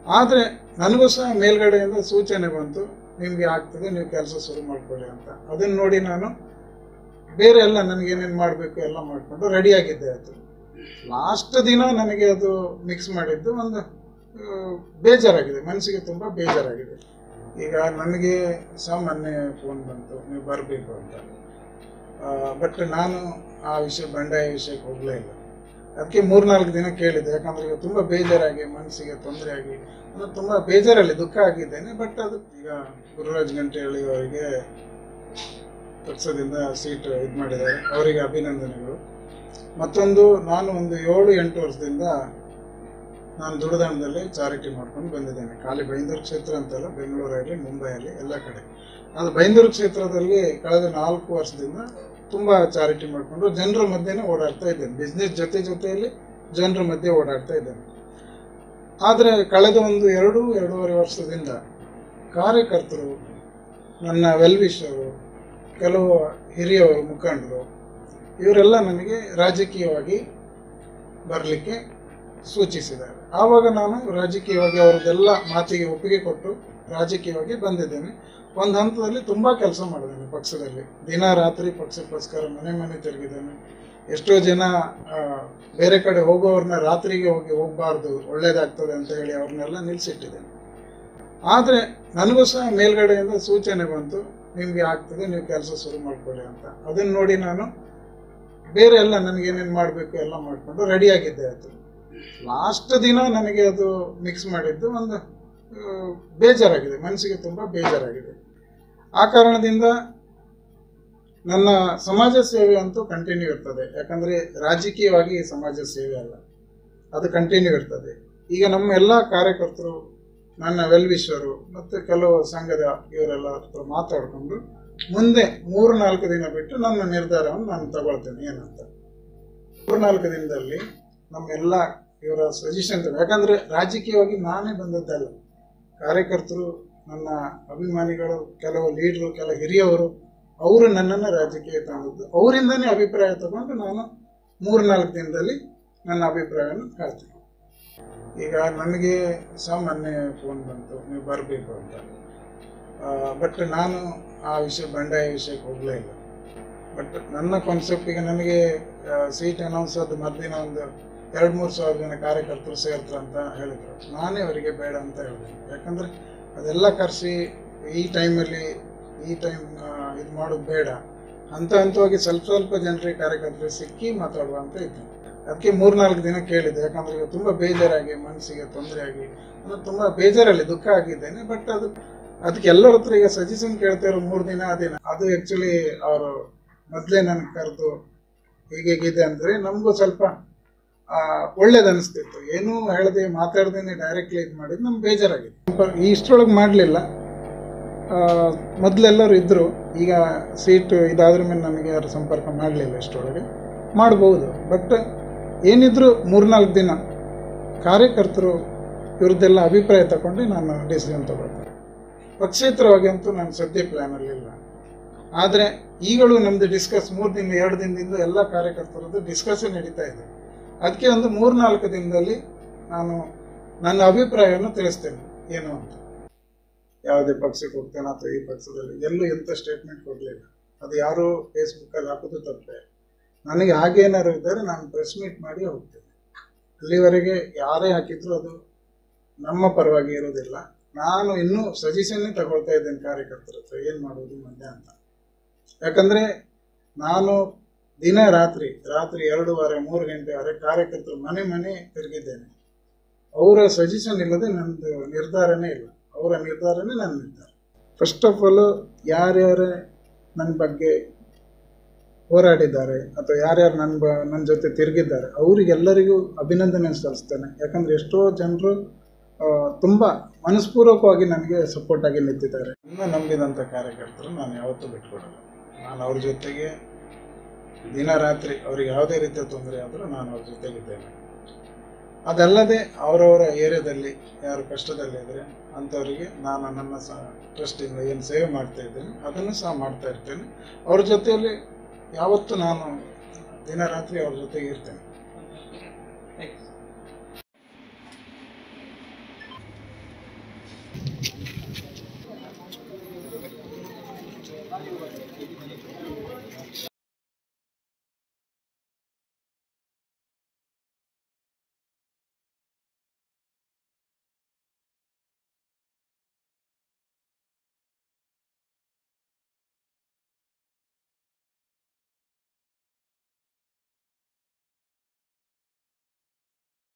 ಆದರೆ ನನಗೂ ಸಹ ಮೇಲ್ಗಡೆಯಿಂದ ಸೂಚನೆ ಬಂತು ನಿಮಗೆ ಆಗ್ತದೆ ನೀವು ಕೆಲಸ ಶುರು ಮಾಡ್ಕೊಳ್ಳಿ ಅಂತ ಅದನ್ನು ನೋಡಿ ನಾನು ಬೇರೆ ಎಲ್ಲ ನನಗೆ ಏನೇನು ಮಾಡಬೇಕು ಎಲ್ಲ ಮಾಡಿಕೊಂಡು ರೆಡಿಯಾಗಿದ್ದೆ ಅದು ಲಾಸ್ಟ್ ದಿನ ನನಗೆ ಅದು ಮಿಕ್ಸ್ ಮಾಡಿದ್ದು ಒಂದು ಆ, ಬೇಜಾರಾಗಿದೆ ಮನಸ್ಸಿಗೆ ತುಂಬ ಬೇಜಾರಾಗಿದೆ ಈಗ ನನಗೆ ಸಾಮಾನ್ಯ ಫೋನ್ ಬಂತು ನೀವು ಬರಬೇಕು ಅಂತ ಬಟ್ ನಾನು ಆ ವಿಷಯ ಬಂಡಾಯ ವಿಷಯಕ್ಕೆ ಹೋಗಲೇ ಇಲ್ಲ ಅದಕ್ಕೆ ಮೂರ್ನಾಲ್ಕು ದಿನ ಕೇಳಿದೆ ಯಾಕಂದ್ರೆ ಈಗ ತುಂಬ ಬೇಜಾರಾಗಿ ಮನಸ್ಸಿಗೆ ತೊಂದರೆ ಆಗಿ ನಾನು ತುಂಬ ಬೇಜಾರಲ್ಲಿ ದುಃಖ ಆಗಿದ್ದೇನೆ ಬಟ್ ಅದು ಈಗ ಗುರುರಾಜ್ ಗಂಟೆಹಳ್ಳಿ ಅವರಿಗೆ ಪಕ್ಷದಿಂದ ಸೀಟ್ ಇದು ಮಾಡಿದ್ದಾರೆ ಅವರಿಗೆ ಅಭಿನಂದನೆಗಳು ಮತ್ತೊಂದು ನಾನು ಒಂದು ಏಳು ಎಂಟು ವರ್ಷದಿಂದ ನಾನು ದುಡದಾಣದಲ್ಲಿ ಚಾರಿಟಿ ಮಾಡ್ಕೊಂಡು ಬಂದಿದ್ದೇನೆ ಖಾಲಿ ಬೈಂದೂರು ಕ್ಷೇತ್ರ ಅಂತಲ್ಲ ಬೆಂಗಳೂರಲ್ಲಿ ಮುಂಬೈಯಲ್ಲಿ ಎಲ್ಲ ಕಡೆ ಅದು ಬೈಂದೂರು ಕ್ಷೇತ್ರದಲ್ಲಿ ಕಳೆದ ನಾಲ್ಕು ವರ್ಷದಿಂದ ತುಂಬ ಚಾರಿಟಿ ಮಾಡಿಕೊಂಡು ಜನರ ಮಧ್ಯೆನೇ ಓಡಾಡ್ತಾ ಇದ್ದೇನೆ ಬಿಸ್ನೆಸ್ ಜೊತೆ ಜೊತೆಯಲ್ಲಿ ಜನರ ಮಧ್ಯೆ ಓಡಾಡ್ತಾ ಇದ್ದೇನೆ ಆದರೆ ಕಳೆದ ಒಂದು ಎರಡು ಎರಡೂವರೆ ವರ್ಷದಿಂದ ಕಾರ್ಯಕರ್ತರು ನನ್ನ ವೆಲ್ವಿಷರು ಕೆಲವು ಹಿರಿಯವರು ಮುಖಂಡರು ಇವರೆಲ್ಲ ನನಗೆ ರಾಜಕೀಯವಾಗಿ ಬರಲಿಕ್ಕೆ ಸೂಚಿಸಿದ್ದಾರೆ ಆವಾಗ ನಾನು ರಾಜಕೀಯವಾಗಿ ಅವರದೆಲ್ಲ ಮಾತಿಗೆ ಒಪ್ಪಿಗೆ ಕೊಟ್ಟು ರಾಜಕೀಯವಾಗಿ ಬಂದಿದ್ದೇನೆ ಒಂದು ಹಂತದಲ್ಲಿ ತುಂಬ ಕೆಲಸ ಮಾಡಿದ್ದೇನೆ ಪಕ್ಷದಲ್ಲಿ ದಿನ ರಾತ್ರಿ ಪಕ್ಷಕ್ಕೋಸ್ಕರ ಮನೆ ಮನೆ ತಿರುಗಿದ್ದೇನೆ ಎಷ್ಟೋ ಜನ ಆ, ಬೇರೆ ಕಡೆ ಹೋಗೋವ್ರನ್ನ ರಾತ್ರಿಗೆ ಹೋಗಿ ಹೋಗಬಾರ್ದು ಒಳ್ಳೇದಾಗ್ತದೆ ಅಂತ ಹೇಳಿ ಅವ್ರನ್ನೆಲ್ಲ ನಿಲ್ಲಿಸಿಟ್ಟಿದ್ದೇನೆ ಆದರೆ ನನಗೂ ಸಹ ಮೇಲ್ಗಡೆಯಿಂದ ಸೂಚನೆ ಬಂತು ನಿಮಗೆ ಆಗ್ತದೆ ನೀವು ಕೆಲಸ ಶುರು ಮಾಡ್ಕೊಳ್ಳಿ ಅಂತ ಅದನ್ನು ನೋಡಿ ನಾನು ಬೇರೆ ಎಲ್ಲ ನನಗೆ ಏನೇನು ಮಾಡಬೇಕು ಎಲ್ಲ ಮಾಡಿಕೊಂಡು ರೆಡಿಯಾಗಿದ್ದೆ ಅದು ಲಾಸ್ಟ್ ದಿನ ನನಗೆ ಅದು ಮಿಕ್ಸ್ ಮಾಡಿದ್ದು ಒಂದು ಆ, ಬೇಜಾರಾಗಿದೆ ಮನಸ್ಸಿಗೆ ತುಂಬ ಬೇಜಾರಾಗಿದೆ ಆ ಕಾರಣದಿಂದ ನನ್ನ ಸಮಾಜ ಸೇವೆ ಅಂತೂ ಕಂಟಿನ್ಯೂ ಇರ್ತದೆ ಯಾಕಂದರೆ ರಾಜಕೀಯವಾಗಿ ಸಮಾಜ ಸೇವೆ ಅಲ್ಲ ಅದು ಕಂಟಿನ್ಯೂ ಇರ್ತದೆ ಈಗ ನಮ್ಮ ಎಲ್ಲ ಕಾರ್ಯಕರ್ತರು ನನ್ನ ವೆಲ್ವಿಷರು ಮತ್ತು ಕೆಲವು ಸಂಘದ ಇವರೆಲ್ಲ ಹತ್ರ ಮಾತಾಡಿಕೊಂಡು ಮುಂದೆ ಮೂರು ನಾಲ್ಕು ದಿನ ಬಿಟ್ಟು ನನ್ನ ನಿರ್ಧಾರವನ್ನು ನಾನು ತಗೊಳ್ತೇನೆ ಏನಂತ ಮೂರು ನಾಲ್ಕು ದಿನದಲ್ಲಿ ನಮ್ಮೆಲ್ಲ ಇವರ ಸಜೆಷನ್ ಯಾಕಂದರೆ ರಾಜಕೀಯವಾಗಿ ನಾನೇ ಬಂದದ್ದಲ್ಲ ಕಾರ್ಯಕರ್ತರು ನನ್ನ ಅಭಿಮಾನಿಗಳು ಕೆಲವು ಲೀಡ್ರು ಕೆಲವು ಹಿರಿಯವರು ಅವರು ನನ್ನನ್ನು ರಾಜಕೀಯ ತಂದದ್ದು ಅವರಿಂದನೇ ಅಭಿಪ್ರಾಯ ತಗೊಂಡು ನಾನು ಮೂರು ನಾಲ್ಕು ದಿನದಲ್ಲಿ ನನ್ನ ಅಭಿಪ್ರಾಯವನ್ನು ಹೇಳ್ತೀನಿ ಈಗ ನನಗೆ ಸಾಮಾನ್ಯ ಫೋನ್ ಬಂತು ನೀವು ಬರಬೇಕು ಅಂತ ಬಟ್ ನಾನು ಆ ವಿಷಯ ಬಂಡಾಯ ವಿಷಯಕ್ಕೆ ಹೋಗಲೇ ಇಲ್ಲ ಬಟ್ ನನ್ನ ಕಾನ್ಸೆಪ್ಟಿಗೆ ನನಗೆ ಸೀಟ್ ಅನೌನ್ಸ್ ಆದ ಮರುದಿನ ಒಂದು ಎರಡು ಮೂರು ಸಾವಿರ ಜನ ಕಾರ್ಯಕರ್ತರು ಸೇರ್ತಾರೆ ಅಂತ ಹೇಳಿದರು ನಾನೇ ಅವರಿಗೆ ಬೇಡ ಅಂತ ಹೇಳಿದೆ ಯಾಕಂದರೆ ಅದೆಲ್ಲ ಕರೆಸಿ ಈ ಟೈಮಲ್ಲಿ ಈ ಟೈಮ್ ಇದು ಮಾಡೋದು ಬೇಡ ಹಂತ ಹಂತವಾಗಿ ಸ್ವಲ್ಪ ಸ್ವಲ್ಪ ಜನರಿಗೆ ಕಾರ್ಯಕರ್ತರಿಗೆ ಸಿಕ್ಕಿ ಮಾತಾಡುವ ಅಂತ ಇದ್ದೆ ಅದಕ್ಕೆ ಮೂರ್ನಾಲ್ಕು ದಿನ ಕೇಳಿದೆ ಯಾಕಂದ್ರೆ ಈಗ ತುಂಬ ಬೇಜಾರಾಗಿ ಮನಸ್ಸಿಗೆ ತೊಂದರೆ ಆಗಿ ನಾನು ತುಂಬ ಬೇಜಾರಲ್ಲಿ ದುಃಖ ಆಗಿದ್ದೇನೆ ಬಟ್ ಅದು ಅದಕ್ಕೆ ಎಲ್ಲರ ಹತ್ರ ಈಗ ಸಜೆಷನ್ ಕೇಳ್ತಾ ಇರೋ ಮೂರು ದಿನ ಅದೇನ ಅದು ಆ್ಯಕ್ಚುಲಿ ಅವರು ಮೊದಲೇ ನನಗೆ ಕರೆದು ಹೀಗೇಗಿದೆ ಅಂದರೆ ನಮಗೂ ಸ್ವಲ್ಪ ಒಳ್ಳೇದು ಅನಿಸ್ತಿತ್ತು ಏನೂ ಹೇಳದೆ ಮಾತಾಡ್ದೇನೆ ಡೈರೆಕ್ಟ್ಲಿ ಇದು ಮಾಡಿದ್ದು ನಮ್ಗೆ ಬೇಜಾರಾಗಿದೆ ಈ ಇಷ್ಟರೊಳಗೆ ಮಾಡಲಿಲ್ಲ ಮೊದಲೆಲ್ಲರೂ ಇದ್ದರು ಈಗ ಸೀಟ್ ಇದಾದ್ರ ಮೇಲೆ ನನಗೆ ಯಾರು ಸಂಪರ್ಕ ಮಾಡಲಿಲ್ಲ ಇಷ್ಟರೊಳಗೆ ಮಾಡ್ಬೋದು ಬಟ್ ಏನಿದ್ರು ಮೂರ್ನಾಲ್ಕು ದಿನ ಕಾರ್ಯಕರ್ತರು ಇವ್ರದ್ದೆಲ್ಲ ಅಭಿಪ್ರಾಯ ತಗೊಂಡು ನಾನು ಡಿಸಿಷನ್ ತಗೊಳ್ತೇನೆ ಪಕ್ಷೇತರವಾಗಿ ಅಂತೂ ನಾನು ಸದ್ಯ ಪ್ಲ್ಯಾನಲ್ಲಿ ಇಲ್ಲ ಆದರೆ ಈಗಲೂ ನಮ್ಮದು ಡಿಸ್ಕಸ್ ಮೂರು ದಿನ ಎರಡು ದಿನದಿಂದ ಎಲ್ಲ ಕಾರ್ಯಕರ್ತರದ್ದು ಡಿಸ್ಕಷನ್ ನಡೀತಾ ಇದೆ ಅದಕ್ಕೆ ಒಂದು ಮೂರ್ನಾಲ್ಕು ದಿನದಲ್ಲಿ ನಾನು ನನ್ನ ಅಭಿಪ್ರಾಯವನ್ನು ತಿಳಿಸ್ತೇನೆ ಏನು ಅಂತ ಯಾವುದೇ ಪಕ್ಷಕ್ಕೆ ಹೋಗ್ತೇನೆ ಅಥವಾ ಈ ಪಕ್ಷದಲ್ಲಿ ಎಲ್ಲೂ ಎಂಥ ಸ್ಟೇಟ್ಮೆಂಟ್ ಕೊಡಲಿಲ್ಲ ಅದು ಯಾರು ಫೇಸ್ಬುಕ್ಕಲ್ಲಿ ಹಾಕೋದು ತಪ್ಪೆ ನನಗೆ ಹಾಗೇನಾದ್ರು ಇದ್ದರೆ ನಾನು ಪ್ರೆಸ್ ಮೀಟ್ ಮಾಡಿ ಹೋಗ್ತೇನೆ ಅಲ್ಲಿವರೆಗೆ ಯಾರೇ ಹಾಕಿದ್ರು ಅದು ನಮ್ಮ ಪರವಾಗಿ ಇರೋದಿಲ್ಲ ನಾನು ಇನ್ನೂ ಸಜೆಷನ್ನೇ ತಗೊಳ್ತಾ ಇದ್ದೇನೆ ಕಾರ್ಯಕರ್ತರ ಹತ್ರ ಏನು ಮಾಡೋದು ಮಧ್ಯ ಅಂತ ಯಾಕಂದರೆ ನಾನು ದಿನ ರಾತ್ರಿ ರಾತ್ರಿ ಎರಡೂವರೆ ಮೂರು ಗಂಟೆವರೆಗೆ ಕಾರ್ಯಕರ್ತರು ಮನೆ ಮನೆ ತಿರುಗಿದ್ದೇನೆ ಅವರ ಸಜೆಷನ್ ಇಲ್ಲದೆ ನನ್ನದು ನಿರ್ಧಾರನೇ ಇಲ್ಲ ಅವರ ನಿರ್ಧಾರನೇ ನನ್ನ ನಿರ್ಧಾರ ಫಸ್ಟ್ ಆಫ್ ಆಲ್ ಯಾರ್ಯಾರೇ ನನ್ನ ಬಗ್ಗೆ ಹೋರಾಡಿದ್ದಾರೆ ಅಥವಾ ಯಾರ್ಯಾರು ನನ್ನ ಬ ನನ್ನ ಜೊತೆ ತಿರುಗಿದ್ದಾರೆ ಅವರಿಗೆಲ್ಲರಿಗೂ ಅಭಿನಂದನೆ ಸಲ್ಲಿಸ್ತೇನೆ ಯಾಕಂದರೆ ಎಷ್ಟೋ ಜನರು ತುಂಬ ಮನಸ್ಪೂರ್ವಕವಾಗಿ ನನಗೆ ಸಪೋರ್ಟ್ ಆಗಿ ನಿಂತಿದ್ದಾರೆ ನನ್ನ ನಂಬಿದಂಥ ಕಾರ್ಯಕರ್ತರು ನಾನು ಯಾವತ್ತೂ ಬಿಟ್ಕೊಡಲ್ಲ ನಾನು ಅವ್ರ ಜೊತೆಗೆ ದಿನ ರಾತ್ರಿ ಅವ್ರಿಗೆ ಯಾವುದೇ ರೀತಿಯ ತೊಂದರೆ ಆದರೂ ನಾನು ಅವ್ರ ಜೊತೆಗಿದ್ದೇನೆ ಅದಲ್ಲದೆ ಅವರವರ ಏರಿಯಾದಲ್ಲಿ ಯಾರು ಕಷ್ಟದಲ್ಲಿದ್ದರೆ ಅಂಥವರಿಗೆ ನಾನು ನನ್ನ ಸಹ ಟ್ರಸ್ಟಿಂದ ಏನು ಸೇವೆ ಮಾಡ್ತಾ ಇದ್ದೇನೆ ಅದನ್ನು ಸಹ ಮಾಡ್ತಾ ಇರ್ತೇನೆ ಅವ್ರ ಜೊತೆಯಲ್ಲಿ ಯಾವತ್ತೂ ನಾನು ದಿನ ರಾತ್ರಿ ಅವ್ರ ಜೊತೆಗೆ ಇರ್ತೇನೆ